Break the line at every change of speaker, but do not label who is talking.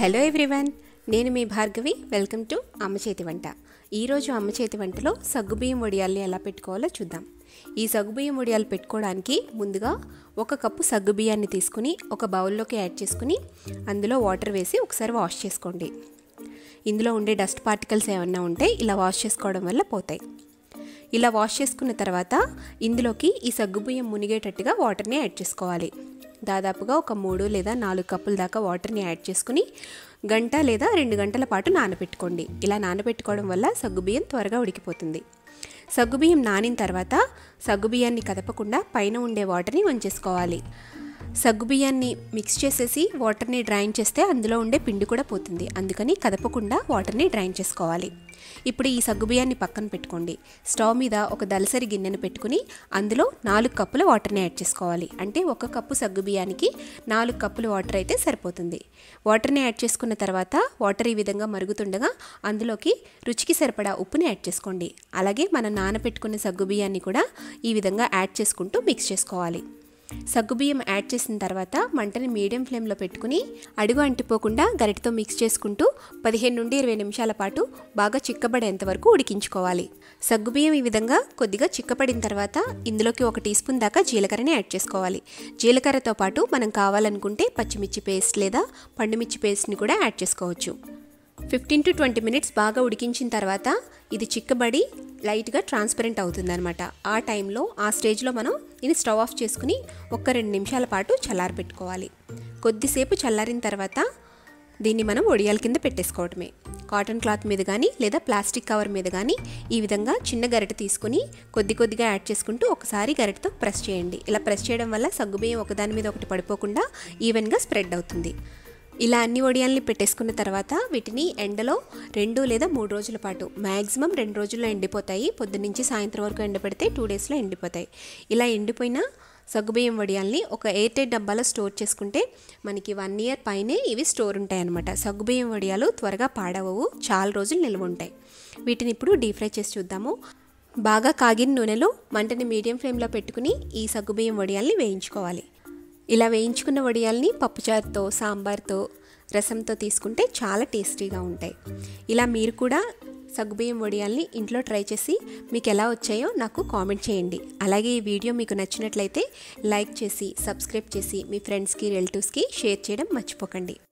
hello everyone నేను మీ Bhargavi welcome to అమ్మ చేతి వంట ఈరోజు అమ్మ చేతి వంటలో సగ్గుబియ్యం వడియాల్ని ఎలా పెట్టుకోవాలో చూద్దాం ఈ సగ్గుబియ్యం వడియాలు పెట్టుకోవడానికి ముందుగా ఒక కప్పు సగ్గుబియ్యాన్ని తీసుకుని ఒక బౌల్లోకి యాడ్ చేసుకుని అందులో వాటర్ వేసి ఒకసారి వాష్ చేసుకోండి ఇందులో ఉండే డస్ట్ పార్టికల్స్ ఏమన్నా ఉంటే ఇలా వాష్ చేసుకోవడం వల్ల పోతాయి ఇలా వాష్ చేసుకున్న తర్వాత ఇందులోకి ఈ సగ్గుబియ్యం మునిగేటట్టుగా వాటర్ని యాడ్ చేసుకోవాలి దాదాపుగా ఒక మూడు లేదా నాలుగు కప్పుల దాకా వాటర్ని యాడ్ చేసుకుని గంట లేదా రెండు గంటల పాటు నానబెట్టుకోండి ఇలా నానబెట్టుకోవడం వల్ల సగ్గుబియ్యం త్వరగా ఉడికిపోతుంది సగ్గుబియ్యం నానిన తర్వాత సగ్గుబియ్యాన్ని కదపకుండా పైన ఉండే వాటర్ని వంచేసుకోవాలి సగ్గుబియ్యాన్ని మిక్స్ చేసేసి వాటర్ని డ్రైన్ చేస్తే అందులో ఉండే పిండి కూడా పోతుంది అందుకని కదపకుండా వాటర్ని డ్రైన్ చేసుకోవాలి ఇప్పుడు ఈ సగ్గుబియ్యాన్ని పక్కన పెట్టుకోండి స్టవ్ మీద ఒక దలసరి గిన్నెను పెట్టుకుని అందులో నాలుగు కప్పుల వాటర్ని యాడ్ చేసుకోవాలి అంటే ఒక కప్పు సగ్గుబియ్యానికి నాలుగు కప్పుల వాటర్ అయితే సరిపోతుంది వాటర్ని యాడ్ చేసుకున్న తర్వాత వాటర్ ఈ విధంగా మరుగుతుండగా అందులోకి రుచికి సరిపడా ఉప్పుని యాడ్ చేసుకోండి అలాగే మనం నానబెట్టుకున్న సగ్గుబియ్యాన్ని కూడా ఈ విధంగా యాడ్ చేసుకుంటూ మిక్స్ చేసుకోవాలి సగ్గుబియ్యం యాడ్ చేసిన తర్వాత మంటని మీడియం ఫ్లేమ్లో పెట్టుకుని అడుగు అంటిపోకుండా గరిటతో మిక్స్ చేసుకుంటూ పదిహేను నుండి ఇరవై నిమిషాల పాటు బాగా చిక్కబడేంత వరకు ఉడికించుకోవాలి సగ్గుబియ్యం ఈ విధంగా కొద్దిగా చిక్కపడిన తర్వాత ఇందులోకి ఒక టీ స్పూన్ దాకా జీలకర్రని యాడ్ చేసుకోవాలి జీలకర్రతో పాటు మనం కావాలనుకుంటే పచ్చిమిర్చి పేస్ట్ లేదా పండుమిర్చి పేస్ట్ని కూడా యాడ్ చేసుకోవచ్చు ఫిఫ్టీన్ టు ట్వంటీ మినిట్స్ బాగా ఉడికించిన తర్వాత ఇది చిక్కబడి లైట్గా ట్రాన్స్పరెంట్ అవుతుందన్నమాట ఆ టైంలో ఆ స్టేజ్లో మనం దీన్ని స్టవ్ ఆఫ్ చేసుకుని ఒక్క రెండు నిమిషాల పాటు చల్లారి పెట్టుకోవాలి కొద్దిసేపు చల్లారిన తర్వాత దీన్ని మనం ఒడియాల కింద పెట్టేసుకోవటమే కాటన్ క్లాత్ మీద కానీ లేదా ప్లాస్టిక్ కవర్ మీద కానీ ఈ విధంగా చిన్న గరిట తీసుకుని కొద్ది కొద్దిగా యాడ్ చేసుకుంటూ ఒకసారి గరిటతో ప్రెస్ చేయండి ఇలా ప్రెస్ చేయడం వల్ల సగ్గుబియ్యం ఒకదాని మీద ఒకటి పడిపోకుండా ఈవెన్గా స్ప్రెడ్ అవుతుంది ఇలా అన్ని వడియాల్ని పెట్టేసుకున్న తర్వాత వీటిని ఎండలో రెండు లేదా మూడు రోజుల పాటు మ్యాక్సిమం రెండు రోజుల్లో ఎండిపోతాయి పొద్దున్నుంచి సాయంత్రం వరకు ఎండపెడితే టూ డేస్లో ఎండిపోతాయి ఇలా ఎండిపోయిన సగ్గుబియ్యం వడియాల్ని ఒక ఎయిర్ టైట్ డబ్బాలో స్టోర్ చేసుకుంటే మనకి వన్ ఇయర్ పైనే ఇవి స్టోర్ ఉంటాయి అనమాట సగ్గుబియ్యం వడియాలు త్వరగా పాడవవు చాలా రోజులు నిల్వ ఉంటాయి వీటిని ఇప్పుడు డీప్ ఫ్రై చేసి చూద్దాము బాగా కాగిన నూనెలో మంటని మీడియం ఫ్లేమ్లో పెట్టుకుని ఈ సగ్గుబియ్యం వడియాల్ని వేయించుకోవాలి ఇలా వేయించుకున్న వడియాల్ని పప్పుచారుతో సాంబార్తో రసంతో తీసుకుంటే చాలా టేస్టీగా ఉంటాయి ఇలా మీరు కూడా సగ్గుబియ్యం వడియాల్ని ఇంట్లో ట్రై చేసి మీకు ఎలా వచ్చాయో నాకు కామెంట్ చేయండి అలాగే ఈ వీడియో మీకు నచ్చినట్లయితే లైక్ చేసి సబ్స్క్రైబ్ చేసి మీ ఫ్రెండ్స్కి రిలేటివ్స్కి షేర్ చేయడం మర్చిపోకండి